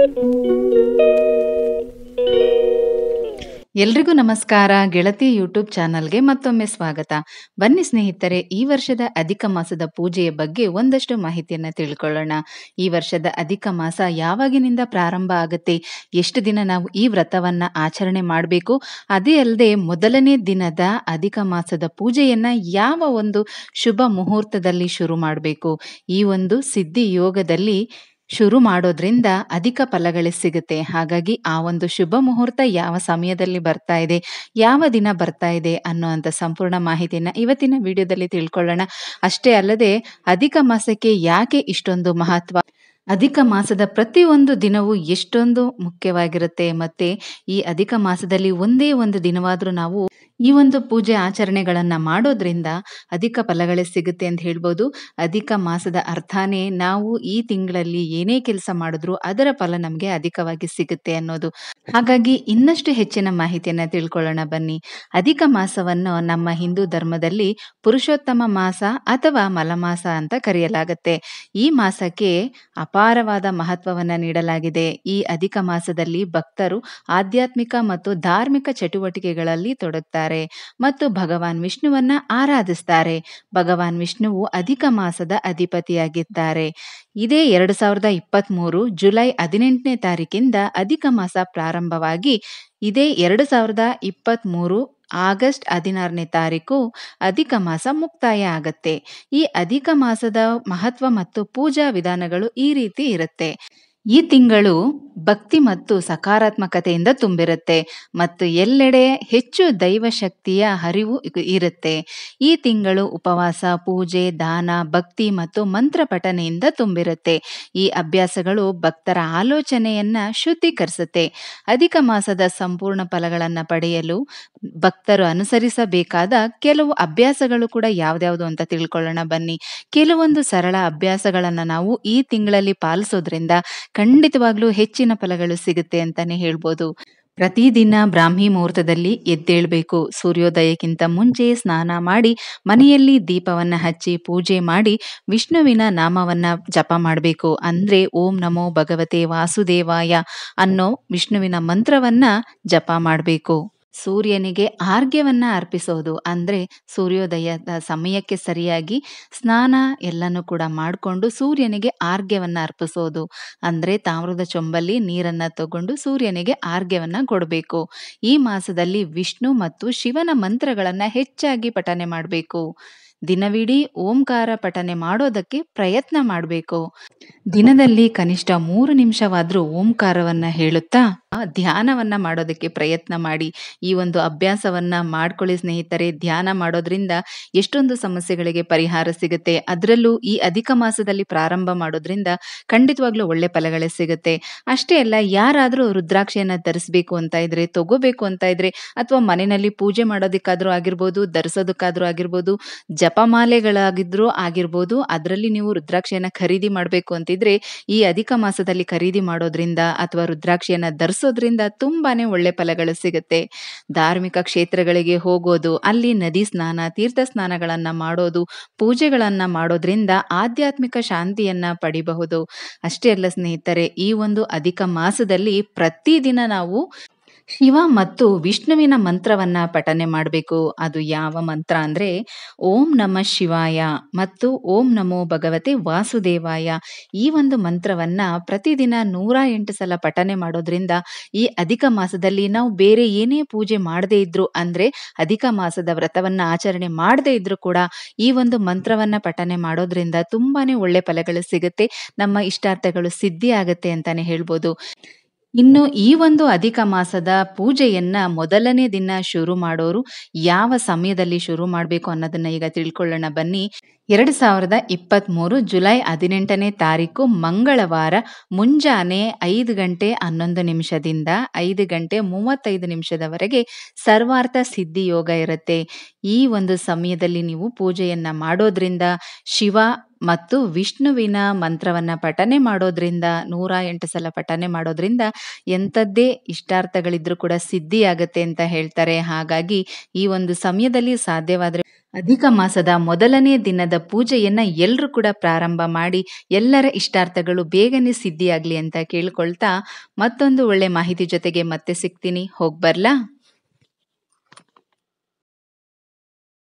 ಎಲ್ರಿಗೂ ನಮಸ್ಕಾರ ಗೆಳತಿ ಯೂಟ್ಯೂಬ್ ಚಾನಲ್ಗೆ ಮತ್ತೊಮ್ಮೆ ಸ್ವಾಗತ ಬನ್ನಿ ಸ್ನೇಹಿತರೆ ಈ ವರ್ಷದ ಅಧಿಕ ಮಾಸದ ಪೂಜೆಯ ಬಗ್ಗೆ ಒಂದಷ್ಟು ಮಾಹಿತಿಯನ್ನ ತಿಳ್ಕೊಳ್ಳೋಣ ಈ ವರ್ಷದ ಅಧಿಕ ಮಾಸ ಯಾವಾಗಿನಿಂದ ಪ್ರಾರಂಭ ಆಗುತ್ತೆ ಎಷ್ಟು ದಿನ ನಾವು ಈ ವ್ರತವನ್ನ ಆಚರಣೆ ಮಾಡಬೇಕು ಅದೇ ಅಲ್ಲದೆ ಮೊದಲನೇ ದಿನದ ಅಧಿಕ ಮಾಸದ ಪೂಜೆಯನ್ನ ಯಾವ ಒಂದು ಶುಭ ಮುಹೂರ್ತದಲ್ಲಿ ಶುರು ಮಾಡಬೇಕು ಈ ಒಂದು ಸಿದ್ಧಿ ಯೋಗದಲ್ಲಿ ಶುರು ಮಾಡೋದ್ರಿಂದ ಅಧಿಕ ಫಲಗಳೇ ಸಿಗುತ್ತೆ ಹಾಗಾಗಿ ಆ ಒಂದು ಶುಭ ಮುಹೂರ್ತ ಯಾವ ಸಮಯದಲ್ಲಿ ಬರ್ತಾ ಇದೆ ಯಾವ ದಿನ ಬರ್ತಾ ಇದೆ ಅನ್ನೋಂಥ ಸಂಪೂರ್ಣ ಮಾಹಿತಿಯನ್ನ ಇವತ್ತಿನ ವಿಡಿಯೋದಲ್ಲಿ ತಿಳ್ಕೊಳ್ಳೋಣ ಅಷ್ಟೇ ಅಲ್ಲದೆ ಅಧಿಕ ಮಾಸಕ್ಕೆ ಯಾಕೆ ಇಷ್ಟೊಂದು ಮಹತ್ವ ಅಧಿಕ ಮಾಸದ ಪ್ರತಿಯೊಂದು ದಿನವೂ ಎಷ್ಟೊಂದು ಮುಖ್ಯವಾಗಿರುತ್ತೆ ಮತ್ತೆ ಈ ಅಧಿಕ ಮಾಸದಲ್ಲಿ ಒಂದೇ ಒಂದು ದಿನವಾದ್ರೂ ನಾವು ಈ ಒಂದು ಪೂಜೆ ಆಚರಣೆಗಳನ್ನ ಮಾಡೋದ್ರಿಂದ ಅಧಿಕ ಫಲಗಳೇ ಸಿಗುತ್ತೆ ಅಂತ ಹೇಳ್ಬೋದು ಅಧಿಕ ಮಾಸದ ಅರ್ಥನೇ ನಾವು ಈ ತಿಂಗಳಲ್ಲಿ ಏನೇ ಕೆಲಸ ಮಾಡಿದ್ರು ಅದರ ಫಲ ನಮಗೆ ಅಧಿಕವಾಗಿ ಸಿಗುತ್ತೆ ಅನ್ನೋದು ಹಾಗಾಗಿ ಇನ್ನಷ್ಟು ಹೆಚ್ಚಿನ ಮಾಹಿತಿಯನ್ನ ತಿಳ್ಕೊಳ್ಳೋಣ ಬನ್ನಿ ಅಧಿಕ ಮಾಸವನ್ನು ನಮ್ಮ ಹಿಂದೂ ಧರ್ಮದಲ್ಲಿ ಪುರುಷೋತ್ತಮ ಮಾಸ ಅಥವಾ ಮಲಮಾಸ ಅಂತ ಕರೆಯಲಾಗುತ್ತೆ ಈ ಮಾಸಕ್ಕೆ ಅಪಾರವಾದ ಮಹತ್ವವನ್ನ ನೀಡಲಾಗಿದೆ ಈ ಅಧಿಕ ಮಾಸದಲ್ಲಿ ಭಕ್ತರು ಆಧ್ಯಾತ್ಮಿಕ ಮತ್ತು ಧಾರ್ಮಿಕ ಚಟುವಟಿಕೆಗಳಲ್ಲಿ ತೊಡಗ್ತಾರೆ ಮತ್ತು ಭಗವಾನ್ ವಿಷ್ಣುವನ್ನ ಆರಾಧಿಸ್ತಾರೆ ಭಗವಾನ್ ವಿಷ್ಣುವು ಅಧಿಕ ಮಾಸದ ಅಧಿಪತಿಯಾಗಿದ್ದಾರೆ ಇದೇ ಎರಡು ಸಾವಿರದ ಇಪ್ಪತ್ತ್ ಮೂರು ಜುಲೈ ಹದಿನೆಂಟನೇ ತಾರೀಕಿಂದ ಅಧಿಕ ಮಾಸ ಪ್ರಾರಂಭವಾಗಿ ಇದೇ ಎರಡು ಸಾವಿರದ ಇಪ್ಪತ್ತ್ ಮೂರು ಆಗಸ್ಟ್ ಹದಿನಾರನೇ ತಾರೀಕು ಅಧಿಕ ಮಾಸ ಮುಕ್ತಾಯ ಆಗತ್ತೆ ಈ ಅಧಿಕ ಮಾಸದ ಮಹತ್ವ ಮತ್ತು ಪೂಜಾ ವಿಧಾನಗಳು ಈ ರೀತಿ ಇರುತ್ತೆ ಈ ತಿಂಗಳು ಭಕ್ತಿ ಮತ್ತು ಸಕಾರಾತ್ಮಕತೆಯಿಂದ ತುಂಬಿರುತ್ತೆ ಮತ್ತು ಎಲ್ಲೆಡೆ ಹೆಚ್ಚು ದೈವ ಶಕ್ತಿಯ ಹರಿವು ಇರುತ್ತೆ ಈ ತಿಂಗಳು ಉಪವಾಸ ಪೂಜೆ ದಾನ ಭಕ್ತಿ ಮತ್ತು ಮಂತ್ರ ಪಠನೆಯಿಂದ ತುಂಬಿರುತ್ತೆ ಈ ಅಭ್ಯಾಸಗಳು ಭಕ್ತರ ಆಲೋಚನೆಯನ್ನ ಶುದ್ಧೀಕರಿಸುತ್ತೆ ಅಧಿಕ ಮಾಸದ ಸಂಪೂರ್ಣ ಫಲಗಳನ್ನು ಪಡೆಯಲು ಭಕ್ತರು ಅನುಸರಿಸಬೇಕಾದ ಕೆಲವು ಅಭ್ಯಾಸಗಳು ಕೂಡ ಯಾವ್ದ್ಯಾವ್ದು ಅಂತ ತಿಳ್ಕೊಳ್ಳೋಣ ಬನ್ನಿ ಕೆಲವೊಂದು ಸರಳ ಅಭ್ಯಾಸಗಳನ್ನ ನಾವು ಈ ತಿಂಗಳಲ್ಲಿ ಪಾಲಿಸೋದ್ರಿಂದ ಖಂಡಿತವಾಗ್ಲೂ ಹೆಚ್ಚಿನ ಫಲಗಳು ಸಿಗುತ್ತೆ ಅಂತಾನೆ ಹೇಳ್ಬೋದು ಪ್ರತಿದಿನ ಬ್ರಾಹ್ಮಿ ಮುಹೂರ್ತದಲ್ಲಿ ಎದ್ದೇಳಬೇಕು ಸೂರ್ಯೋದಯಕ್ಕಿಂತ ಮುಂಚೆ ಸ್ನಾನ ಮಾಡಿ ಮನೆಯಲ್ಲಿ ದೀಪವನ್ನ ಹಚ್ಚಿ ಪೂಜೆ ಮಾಡಿ ವಿಷ್ಣುವಿನ ನಾಮವನ್ನ ಜಪ ಮಾಡಬೇಕು ಅಂದ್ರೆ ಓಂ ನಮೋ ಭಗವತೆ ವಾಸುದೇವಾಯ ಅನ್ನೋ ವಿಷ್ಣುವಿನ ಮಂತ್ರವನ್ನ ಜಪ ಮಾಡಬೇಕು ಸೂರ್ಯನಿಗೆ ಆರ್ಘ್ಯವನ್ನ ಅರ್ಪಿಸೋದು ಅಂದ್ರೆ ಸೂರ್ಯೋದಯದ ಸಮಯಕ್ಕೆ ಸರಿಯಾಗಿ ಸ್ನಾನ ಎಲ್ಲನೂ ಕೂಡ ಮಾಡಿಕೊಂಡು ಸೂರ್ಯನಿಗೆ ಆರ್ಘ್ಯವನ್ನ ಅರ್ಪಿಸೋದು ಅಂದ್ರೆ ತಾಮ್ರದ ಚೊಂಬಲ್ಲಿ ನೀರನ್ನ ತಗೊಂಡು ಸೂರ್ಯನಿಗೆ ಆರ್ಘ್ಯವನ್ನ ಕೊಡಬೇಕು ಈ ಮಾಸದಲ್ಲಿ ವಿಷ್ಣು ಮತ್ತು ಶಿವನ ಮಂತ್ರಗಳನ್ನ ಹೆಚ್ಚಾಗಿ ಪಠನೆ ಮಾಡಬೇಕು ದಿನವಿಡೀ ಓಂಕಾರ ಪಠನೆ ಮಾಡೋದಕ್ಕೆ ಪ್ರಯತ್ನ ಮಾಡಬೇಕು ದಿನದಲ್ಲಿ ಕನಿಷ್ಠ ಮೂರು ನಿಮಿಷವಾದ್ರೂ ಓಂಕಾರವನ್ನ ಹೇಳುತ್ತಾ ಧ್ಯಾನವನ್ನ ಮಾಡೋದಕ್ಕೆ ಪ್ರಯತ್ನ ಮಾಡಿ ಈ ಒಂದು ಅಭ್ಯಾಸವನ್ನ ಮಾಡ್ಕೊಳ್ಳಿ ಸ್ನೇಹಿತರೆ ಧ್ಯಾನ ಮಾಡೋದ್ರಿಂದ ಎಷ್ಟೊಂದು ಸಮಸ್ಯೆಗಳಿಗೆ ಪರಿಹಾರ ಸಿಗುತ್ತೆ ಅದರಲ್ಲೂ ಈ ಅಧಿಕ ಮಾಸದಲ್ಲಿ ಪ್ರಾರಂಭ ಮಾಡೋದ್ರಿಂದ ಖಂಡಿತವಾಗ್ಲೂ ಒಳ್ಳೆ ಫಲಗಳೇ ಸಿಗುತ್ತೆ ಅಷ್ಟೇ ಅಲ್ಲ ಯಾರಾದರೂ ರುದ್ರಾಕ್ಷಿಯನ್ನ ಧರಿಸ್ಬೇಕು ಅಂತ ಇದ್ರೆ ತಗೋಬೇಕು ಅಂತ ಇದ್ರೆ ಅಥವಾ ಮನೆಯಲ್ಲಿ ಪೂಜೆ ಮಾಡೋದಕ್ಕಾದ್ರೂ ಆಗಿರ್ಬೋದು ಧರಿಸೋದಕ್ಕಾದ್ರೂ ಆಗಿರ್ಬೋದು ಜಪಮಾಲೆಗಳಾಗಿದ್ರೂ ಆಗಿರ್ಬೋದು ಅದರಲ್ಲಿ ನೀವು ರುದ್ರಾಕ್ಷಿಯನ್ನ ಖರೀದಿ ಮಾಡಬೇಕು ಅಂತಿದ್ರೆ ಈ ಅಧಿಕ ಮಾಸದಲ್ಲಿ ಖರೀದಿ ಮಾಡೋದ್ರಿಂದ ಅಥವಾ ರುದ್ರಾಕ್ಷಿಯನ್ನ ಧರಿಸೋದ್ರಿಂದ ತುಂಬಾನೇ ಒಳ್ಳೆ ಫಲಗಳು ಸಿಗುತ್ತೆ ಧಾರ್ಮಿಕ ಕ್ಷೇತ್ರಗಳಿಗೆ ಹೋಗೋದು ಅಲ್ಲಿ ನದಿ ಸ್ನಾನ ತೀರ್ಥ ಸ್ನಾನಗಳನ್ನ ಮಾಡೋದು ಪೂಜೆಗಳನ್ನ ಮಾಡೋದ್ರಿಂದ ಆಧ್ಯಾತ್ಮಿಕ ಶಾಂತಿಯನ್ನ ಪಡಿಬಹುದು ಅಷ್ಟೇ ಅಲ್ಲ ಸ್ನೇಹಿತರೆ ಈ ಒಂದು ಅಧಿಕ ಮಾಸದಲ್ಲಿ ಪ್ರತಿದಿನ ನಾವು ಶಿವ ಮತ್ತು ವಿಷ್ಣುವಿನ ಮಂತ್ರವನ್ನ ಪಠನೆ ಮಾಡಬೇಕು ಅದು ಯಾವ ಮಂತ್ರ ಅಂದ್ರೆ ಓಂ ನಮ ಶಿವಾಯ ಮತ್ತು ಓಂ ನಮೋ ಭಗವತೆ ವಾಸುದೇವಾಯ ಈ ಒಂದು ಮಂತ್ರವನ್ನ ಪ್ರತಿದಿನ ನೂರ ಎಂಟು ಸಲ ಪಠನೆ ಮಾಡೋದ್ರಿಂದ ಈ ಅಧಿಕ ಮಾಸದಲ್ಲಿ ನಾವು ಬೇರೆ ಏನೇ ಪೂಜೆ ಮಾಡದೇ ಇದ್ರು ಅಂದ್ರೆ ಅಧಿಕ ಮಾಸದ ವ್ರತವನ್ನ ಆಚರಣೆ ಮಾಡದೇ ಇದ್ರು ಕೂಡ ಈ ಒಂದು ಮಂತ್ರವನ್ನ ಪಠನೆ ಮಾಡೋದ್ರಿಂದ ತುಂಬಾನೇ ಒಳ್ಳೆ ಫಲಗಳು ಸಿಗುತ್ತೆ ನಮ್ಮ ಇಷ್ಟಾರ್ಥಗಳು ಸಿದ್ಧಿ ಆಗತ್ತೆ ಅಂತಾನೆ ಹೇಳ್ಬೋದು ಇನ್ನು ಈ ಒಂದು ಅಧಿಕ ಮಾಸದ ಪೂಜೆಯನ್ನ ಮೊದಲನೇ ದಿನ ಶುರು ಮಾಡೋರು ಯಾವ ಸಮಯದಲ್ಲಿ ಶುರು ಮಾಡಬೇಕು ಅನ್ನೋದನ್ನ ಈಗ ತಿಳ್ಕೊಳ್ಳೋಣ ಬನ್ನಿ ಎರಡು ಸಾವಿರದ ಇಪ್ಪತ್ತ್ ಮೂರು ಜುಲೈ ಹದಿನೆಂಟನೇ ತಾರೀಕು ಮಂಗಳವಾರ ಮುಂಜಾನೆ ಐದು ಗಂಟೆ ಹನ್ನೊಂದು ನಿಮಿಷದಿಂದ ಐದು ಗಂಟೆ ಮೂವತ್ತೈದು ನಿಮಿಷದವರೆಗೆ ಸರ್ವಾರ್ಥ ಸಿದ್ಧಿ ಯೋಗ ಇರುತ್ತೆ ಈ ಒಂದು ಸಮಯದಲ್ಲಿ ನೀವು ಪೂಜೆಯನ್ನ ಮಾಡೋದ್ರಿಂದ ಶಿವ ಮತ್ತು ವಿಷ್ಣುವಿನ ಮಂತ್ರವನ್ನ ಪಠನೆ ಮಾಡೋದ್ರಿಂದ ನೂರ ಎಂಟು ಸಲ ಪಠನೆ ಮಾಡೋದ್ರಿಂದ ಎಂಥದ್ದೇ ಇಷ್ಟಾರ್ಥಗಳಿದ್ರೂ ಕೂಡ ಸಿದ್ಧಿ ಆಗತ್ತೆ ಅಂತ ಹೇಳ್ತಾರೆ ಹಾಗಾಗಿ ಈ ಒಂದು ಸಮಯದಲ್ಲಿ ಸಾಧ್ಯವಾದ್ರೆ ಅಧಿಕ ಮಾಸದ ಮೊದಲನೇ ದಿನದ ಪೂಜೆಯನ್ನ ಎಲ್ಲರೂ ಕೂಡ ಪ್ರಾರಂಭ ಮಾಡಿ ಎಲ್ಲರ ಇಷ್ಟಾರ್ಥಗಳು ಬೇಗನೆ ಸಿದ್ಧಿಯಾಗ್ಲಿ ಅಂತ ಕೇಳ್ಕೊಳ್ತಾ ಮತ್ತೊಂದು ಒಳ್ಳೆ ಮಾಹಿತಿ ಜೊತೆಗೆ ಮತ್ತೆ ಸಿಗ್ತೀನಿ ಹೋಗ್ಬರ್ಲಾ